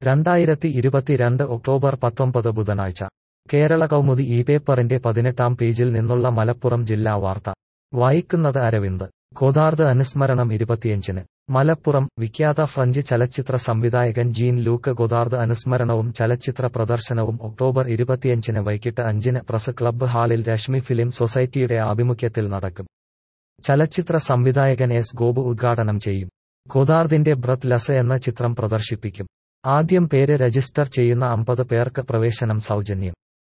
രണ്ടായിരത്തി ഇരുപത്തിരണ്ട് ഒക്ടോബർ പത്തൊമ്പത് ബുധനാഴ്ച കേരള കൗമുദി ഈ പേപ്പറിന്റെ പതിനെട്ടാം പേജിൽ നിന്നുള്ള മലപ്പുറം ജില്ലാ വാർത്ത വായിക്കുന്നത് അരവിന്ദ് ഗോദാർദ് അനുസ്മരണം ഇരുപത്തിയഞ്ചിന് മലപ്പുറം വിഖ്യാത ഫ്രഞ്ച് ചലച്ചിത്ര സംവിധായകൻ ജീൻ ലൂക്ക് ഗോദാർദ് അനുസ്മരണവും ചലച്ചിത്ര പ്രദർശനവും ഒക്ടോബർ ഇരുപത്തിയഞ്ചിന് വൈകിട്ട് അഞ്ചിന് പ്രസ് ക്ലബ്ബ് ഹാളിൽ രശ്മി ഫിലിം സൊസൈറ്റിയുടെ ആഭിമുഖ്യത്തിൽ നടക്കും ചലച്ചിത്ര സംവിധായകൻ എസ് ഗോപു ഉദ്ഘാടനം ചെയ്യും ഗോദാർദിന്റെ ബ്രത്ത് ലസ് എന്ന ചിത്രം പ്രദർശിപ്പിക്കും ആദ്യം പേര് രജിസ്റ്റർ ചെയ്യുന്ന അമ്പത് പേർക്ക് പ്രവേശനം സൗജന്യം